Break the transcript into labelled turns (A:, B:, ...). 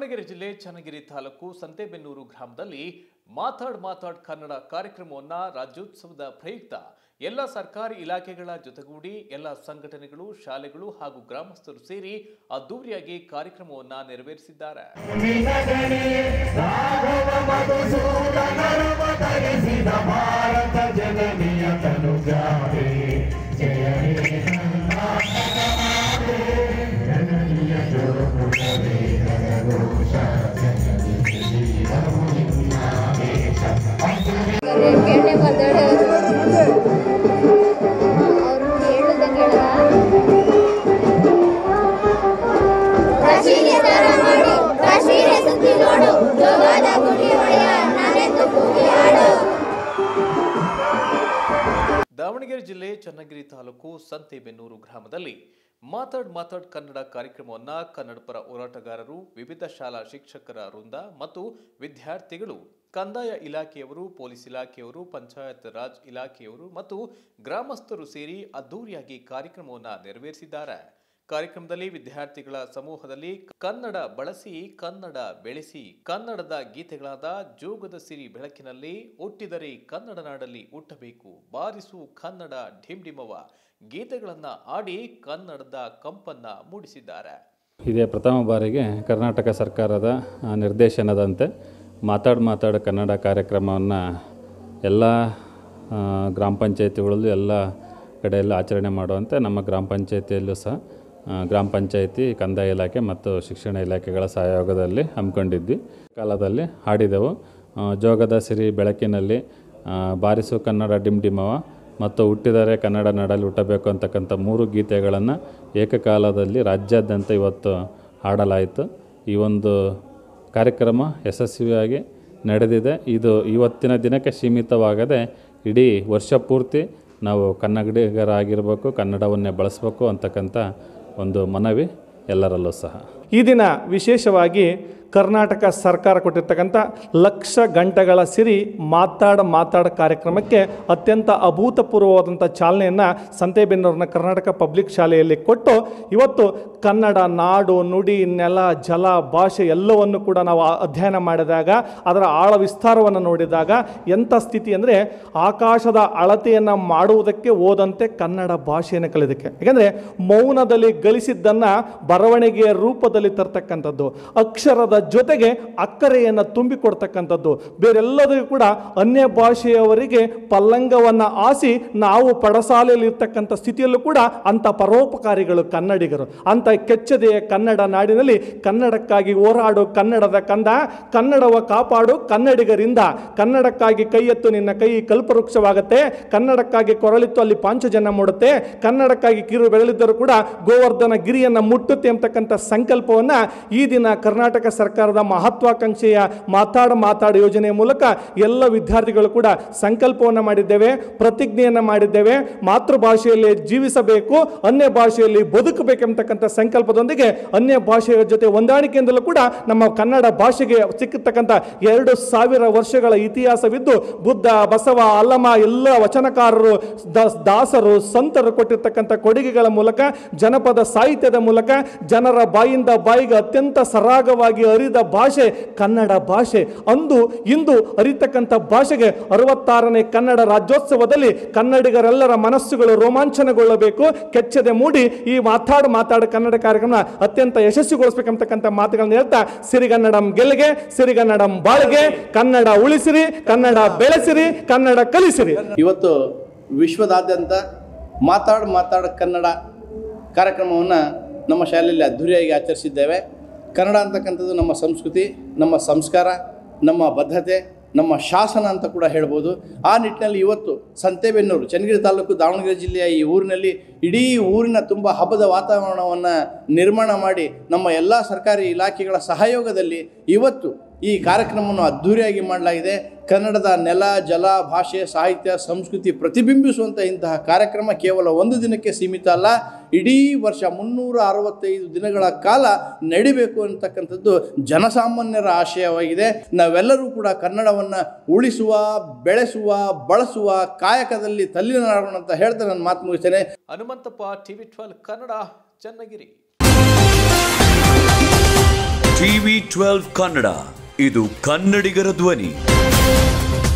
A: ದಾವಣಗೆರೆ ಜಿಲ್ಲೆ ಚನ್ನಗಿರಿ ತಾಲೂಕು ಸಂತೆಬೆನ್ನೂರು ಗ್ರಾಮದಲ್ಲಿ ಮಾತಾಡ್ ಮಾತಾಡ್ ಕನ್ನಡ ಕಾರ್ಯಕ್ರಮವನ್ನ ರಾಜ್ಯೋತ್ಸವದ ಪ್ರಯುಕ್ತ ಎಲ್ಲ ಸರ್ಕಾರಿ ಇಲಾಖೆಗಳ ಜೊತೆಗೂಡಿ ಎಲ್ಲ ಸಂಘಟನೆಗಳು ಶಾಲೆಗಳು ಹಾಗೂ ಗ್ರಾಮಸ್ಥರು ಸೇರಿ ಅದ್ದೂರಿಯಾಗಿ ಕಾರ್ಯಕ್ರಮವನ್ನ ನೆರವೇರಿಸಿದ್ದಾರೆ
B: ಭಾರತ ಜನನಿಯ ತನುಜಾತೆ ಜಯ ಹೇ ಜನನಿಯ ಜೋಗುಣವೇ ನರಘೋಷ ಜನನಿ ಜೀವವು ನಿನ್ನಾವೇಶ
C: ಕೇಳನೆ ಬರ್ತಾಳೆ ಅವ್ರು ಹೇಳುದಂಗೆ ಪರಿಶೀಲಿಸ್ತಾರ ಮಾಡಿ ಕಾಶ್ಮೀರ ಸುದ್ದಿ ನೋಡು ಜೋಗದ ಗುಡಿ ಒಡೆಯ ನಾನೆಂದು ಕೂಗಿ ಹಾಡು
A: ದಾವಣಗೆರೆ ಜಿಲ್ಲೆ ಚನ್ನಗಿರಿ ತಾಲೂಕು ಸಂತೆಬೆನ್ನೂರು ಗ್ರಾಮದಲ್ಲಿ ಮಾತಾಡ್ ಮಾತಾಡ್ ಕನ್ನಡ ಕಾರ್ಯಕ್ರಮವನ್ನ ಕನ್ನಡಪರ ಹೋರಾಟಗಾರರು ವಿವಿಧ ಶಾಲಾ ಶಿಕ್ಷಕರ ವೃಂದ ಮತ್ತು ವಿದ್ಯಾರ್ಥಿಗಳು ಕಂದಾಯ ಇಲಾಖೆಯವರು ಪೊಲೀಸ್ ಇಲಾಖೆಯವರು ಪಂಚಾಯತ್ ರಾಜ್ ಇಲಾಖೆಯವರು ಮತ್ತು ಗ್ರಾಮಸ್ಥರು ಸೇರಿ ಅದ್ದೂರಿಯಾಗಿ ಕಾರ್ಯಕ್ರಮವನ್ನ ನೆರವೇರಿಸಿದ್ದಾರೆ ಕಾರ್ಯಕ್ರಮದಲ್ಲಿ ವಿದ್ಯಾರ್ಥಿಗಳ ಸಮೂಹದಲ್ಲಿ ಕನ್ನಡ ಬಳಸಿ ಕನ್ನಡ ಬೆಳೆಸಿ ಕನ್ನಡದ ಗೀತೆಗಳಾದ ಜೋಗದ ಸಿರಿ ಬೆಳಕಿನಲ್ಲಿ ಹುಟ್ಟಿದರೆ ಕನ್ನಡ ನಾಡಲ್ಲಿ ಹುಟ್ಟಬೇಕು ಬಾರಿಸು ಕನ್ನಡ ಢಿಂಡಿಮವ ಗೀತೆಗಳನ್ನ ಆಡಿ ಕನ್ನಡದ ಕಂಪನ್ನ ಮೂಡಿಸಿದ್ದಾರೆ
D: ಇದೇ ಪ್ರಥಮ ಬಾರಿಗೆ ಕರ್ನಾಟಕ ಸರ್ಕಾರದ ಆ, ನಿರ್ದೇಶನದಂತೆ ಮಾತಾಡು ಮಾತಾಡು ಕನ್ನಡ ಕಾರ್ಯಕ್ರಮವನ್ನು ಎಲ್ಲ ಆ, ಗ್ರಾಮ ಪಂಚಾಯತಿಗಳಲ್ಲೂ ಎಲ್ಲ ಕಡೆಯಲ್ಲೂ ಆಚರಣೆ ಮಾಡುವಂತೆ ನಮ್ಮ ಗ್ರಾಮ ಪಂಚಾಯತಿಯಲ್ಲೂ ಸಹ ಆ, ಗ್ರಾಮ ಪಂಚಾಯತಿ ಕಂದಾಯ ಇಲಾಖೆ ಮತ್ತು ಶಿಕ್ಷಣ ಇಲಾಖೆಗಳ ಸಹಯೋಗದಲ್ಲಿ ಹಮ್ಮಿಕೊಂಡಿದ್ವಿ ಕಾಲದಲ್ಲಿ ಹಾಡಿದೆವು ಆ, ಜೋಗದ ಸಿರಿ ಬೆಳಕಿನಲ್ಲಿ ಆ, ಬಾರಿಸು ಕನ್ನಡ ಡಿಮ್ ಡಿಮವ ಮತ್ತು ಹುಟ್ಟಿದರೆ ಕನ್ನಡ ನಾಡಲ್ಲಿ ಹುಟ್ಟಬೇಕು ಅಂತಕ್ಕಂಥ ಮೂರು ಗೀತೆಗಳನ್ನು ಏಕಕಾಲದಲ್ಲಿ ರಾಜ್ಯಾದ್ಯಂತ ಇವತ್ತು ಹಾಡಲಾಯಿತು ಈ ಒಂದು ಕಾರ್ಯಕ್ರಮ ಯಶಸ್ವಿಯಾಗಿ ನಡೆದಿದೆ ಇದು ಇವತ್ತಿನ ದಿನಕ್ಕೆ ಸೀಮಿತವಾಗದೆ ಇಡೀ ವರ್ಷ ಪೂರ್ತಿ ನಾವು ಕನ್ನಡಿಗರಾಗಿರಬೇಕು ಕನ್ನಡವನ್ನೇ ಬಳಸಬೇಕು ಅಂತಕ್ಕಂಥ ಒಂದು ಮನವಿ ಎಲ್ಲರಲ್ಲೂ ಸಹ
E: ಈ ದಿನ ವಿಶೇಷವಾಗಿ ಕರ್ನಾಟಕ ಸರ್ಕಾರ ಕೊಟ್ಟಿರ್ತಕ್ಕಂಥ ಲಕ್ಷ ಗಂಟೆಗಳ ಸಿರಿ ಮಾತಾಡ ಮಾತಾಡ ಕಾರ್ಯಕ್ರಮಕ್ಕೆ ಅತ್ಯಂತ ಅಭೂತಪೂರ್ವವಾದಂಥ ಚಾಲನೆಯನ್ನು ಸಂತೆಬೆನ್ನೂರಿನ ಕರ್ನಾಟಕ ಪಬ್ಲಿಕ್ ಶಾಲೆಯಲ್ಲಿ ಕೊಟ್ಟು ಇವತ್ತು ಕನ್ನಡ ನಾಡು ನುಡಿ ನೆಲ ಜಲ ಭಾಷೆ ಎಲ್ಲವನ್ನು ಕೂಡ ನಾವು ಆ- ಅಧ್ಯಯನ ಮಾಡಿದಾಗ ಅದರ ಆಳ ವಿಸ್ತಾರವನ್ನು ನೋಡಿದಾಗ ಎಂಥ ಸ್ಥಿತಿ ಅಂದರೆ ಆಕಾಶದ ಅಳತೆಯನ್ನು ಮಾಡುವುದಕ್ಕೆ ಓದಂತೆ ಕನ್ನಡ ಭಾಷೆಯನ್ನು ಕಲಿಯೋದಕ್ಕೆ ಯಾಕಂದರೆ ಮೌನದಲ್ಲಿ ಗಳಿಸಿದ್ದನ್ನು ಬರವಣಿಗೆಯ ರೂಪದಲ್ಲಿ ತರ್ತಕ್ಕಂಥದ್ದು ಅಕ್ಷರದ ಜೊತೆಗೆ ಅಕ್ಕರೆಯನ್ನು ತುಂಬಿಕೊಡ್ತಕ್ಕಂಥದ್ದು ಬೇರೆಲ್ಲದೂ ಕೂಡ ಅನ್ಯ ಭಾಷೆಯವರಿಗೆ ಪಲ್ಲಂಗವನ್ನು ಆಸಿ ನಾವು ಪಡಸಾಲೆಯಲ್ಲಿ ಇರ್ತಕ್ಕಂಥ ಸ್ಥಿತಿಯಲ್ಲೂ ಕೂಡ ಅಂಥ ಪರೋಪಕಾರಿಗಳು ಕನ್ನಡಿಗರು ಅಂಥ ಕೆಚ್ಚದೆಯ ಕನ್ನಡ ನಾಡಿನಲ್ಲಿ ಕನ್ನಡಕ್ಕಾಗಿ ಹೋರಾಡು ಕನ್ನಡದ ಕಂದ ಕನ್ನಡವ ಕಾಪಾಡು ಕನ್ನಡಿಗರಿಂದ ಕನ್ನಡಕ್ಕಾಗಿ ಕೈ ಎತ್ತು ನಿನ್ನ ಕೈ ಕಲ್ಪವೃಕ್ಷವಾಗುತ್ತೆ ಕನ್ನಡಕ್ಕಾಗಿ ಕೊರಳಿತ್ತು ಅಲ್ಲಿ ಪಾಂಚಜನ್ಯ ಮೂಡುತ್ತೆ ಕನ್ನಡಕ್ಕಾಗಿ ಕಿರು ಬೆಳೆದಿದ್ದರೂ ಕೂಡ ಗೋವರ್ಧನ ಗಿರಿಯನ್ನು ಮುಟ್ಟುತ್ತೆ ಅಂತಕ್ಕಂಥ ಸಂಕಲ್ಪವನ್ನು ಈ ದಿನ ಕರ್ನಾಟಕ ಸರ್ಕಾರದ ಮಹತ್ವಾಕಾಂಕ್ಷೆಯ ಮಾತಾಡ ಮಾತಾಡ ಯೋಜನೆಯ ಮೂಲಕ ಎಲ್ಲ ವಿದ್ಯಾರ್ಥಿಗಳು ಕೂಡ ಸಂಕಲ್ಪವನ್ನು ಮಾಡಿದ್ದೇವೆ ಪ್ರತಿಜ್ಞೆಯನ್ನು ಮಾಡಿದ್ದೇವೆ ಮಾತೃಭಾಷೆಯಲ್ಲಿ ಜೀವಿಸಬೇಕು ಅನ್ಯ ಭಾಷೆಯಲ್ಲಿ ಬದುಕಬೇಕೆಂಬತಕ್ಕಂಥ ಸಂಕಲ್ಪದೊಂದಿಗೆ ಅನ್ಯ ಭಾಷೆಯ ಜೊತೆ ಹೊಂದಾಣಿಕೆಯಿಂದಲೂ ಕೂಡ ನಮ್ಮ ಕನ್ನಡ ಭಾಷೆಗೆ ಸಿಕ್ಕತಕ್ಕಂಥ ಎರಡು ಸಾವಿರ ವರ್ಷಗಳ ಇತಿಹಾಸವಿದ್ದು ಬುದ್ಧ ಬಸವ ಅಲ್ಲಮ ಎಲ್ಲ ವಚನಕಾರರು ದ- ದಾಸರು ಸಂತರು ಕೊಟ್ಟಿರ್ತಕ್ಕಂಥ ಕೊಡುಗೆಗಳ ಮೂಲಕ ಜನಪದ ಸಾಹಿತ್ಯದ ಮೂಲಕ ಜನರ ಬಾಯಿಂದ ಬಾಯಿಗೆ ಅತ್ಯಂತ ಸರಾಗವಾಗಿ ಅರಿದ ಭಾಷೆ ಕನ್ನಡ ಭಾಷೆ ಅಂದು ಇಂದು ಅರಿತಕ್ಕಂಥ ಭಾಷೆಗೆ ಅರವತ್ತಾರನೇ ಕನ್ನಡ ರಾಜ್ಯೋತ್ಸವದಲ್ಲಿ ಕನ್ನಡಿಗರೆಲ್ಲರ ಮನಸ್ಸುಗಳು ರೋಮಾಂಚನಗೊಳ್ಳಬೇಕು ಕೆಚ್ಚದೆ ಮೂಡಿ ಈ ಮಾತಾಡು ಮಾತಾಡು ಕನ್ನಡ ಕಾರ್ಯಕ್ರಮ ಅತ್ಯಂತ ಯಶಸ್ವಿಗೊಳಿಸಬೇಕಂತಕ್ಕಂಥ ಮಾತುಗಳನ್ನು ಹೇಳ್ತಾ ಸಿರಿಗನ್ನಡಂ ಗೆಲ್ಗೆ ಸಿರಿಗನ್ನಡಂ ಬಾಳ್ಗೆ ಕನ್ನಡ ಉಳಿಸಿರಿ ಕನ್ನಡ ಬೆಳೆಸಿರಿ ಕನ್ನಡ ಕಲಿಸಿರಿ
F: ಇವತ್ತು ವಿಶ್ವದಾದ್ಯಂತ ಮಾತಾಡು ಮಾತಾಡು ಕನ್ನಡ ಕಾರ್ಯಕ್ರಮವನ್ನು ನಮ್ಮ ಶಾಲೆಯಲ್ಲಿ ಅದ್ಧೂರಿಯಾಗಿ ಆಚರಿಸಿದ್ದೇವೆ ಕನ್ನಡ ಅಂತಕ್ಕಂಥದ್ದು ನಮ್ಮ ಸಂಸ್ಕೃತಿ ನಮ್ಮ ಸಂಸ್ಕಾರ ನಮ್ಮ ಬದ್ಧತೆ ನಮ್ಮ ಶಾಸನ ಅಂತ ಕೂಡ ಹೇಳ್ಬೋದು ಆ ನಿಟ್ಟಿನಲ್ಲಿ ಇವತ್ತು ಸಂತೆಬೆನ್ನೂರು ಚನ್ನಗಿರಿ ತಾಲೂಕು ದಾವಣಗೆರೆ ಜಿಲ್ಲೆಯ ಈ ಊರಿನಲ್ಲಿ ಇಡೀ ಊರಿನ ತುಂಬ ಹಬ್ಬದ ವಾತಾವರಣವನ್ನು ನಿರ್ಮಾಣ ಮಾಡಿ ನಮ್ಮ ಎಲ್ಲ ಸರ್ಕಾರಿ ಇಲಾಖೆಗಳ ಸಹಯೋಗದಲ್ಲಿ ಇವತ್ತು ಈ ಕಾರ್ಯಕ್ರಮವನ್ನು ಅದ್ಧೂರಿಯಾಗಿ ಮಾಡಲಾಗಿದೆ ಕನ್ನಡದ ನೆಲ ಜಲ ಭಾಷೆ ಸಾಹಿತ್ಯ ಸಂಸ್ಕೃತಿ ಪ್ರತಿಬಿಂಬಿಸುವಂಥ ಇಂತಹ ಕಾರ್ಯಕ್ರಮ ಕೇವಲ ಒಂದು ದಿನಕ್ಕೆ ಸೀಮಿತ ಅಲ್ಲ ಇಡೀ ವರ್ಷ ಮುನ್ನೂರ ಅರವತ್ತೈದು ದಿನಗಳ ಕಾಲ ನಡಿಬೇಕು ಅಂತಕ್ಕಂಥದ್ದು ಜನಸಾಮಾನ್ಯರ ಆಶಯವಾಗಿದೆ ನಾವೆಲ್ಲರೂ ಕೂಡ ಕನ್ನಡವನ್ನು ಉಳಿಸುವ ಬೆಳೆಸುವ ಬಳಸುವ ಕಾಯಕದಲ್ಲಿ ತಲ್ಲೀನರಾಗೋಣ ಅಂತ ಹೇಳ್ತಾ ನಾನು ಮಾತು ಮುಗಿಸ್ತೇನೆ
A: Hanumanthappa TV twelve Kannada Channagiri
G: TV twelve Kannada ಇದು ಕನ್ನಡಿಗರ ಧ್ವನಿ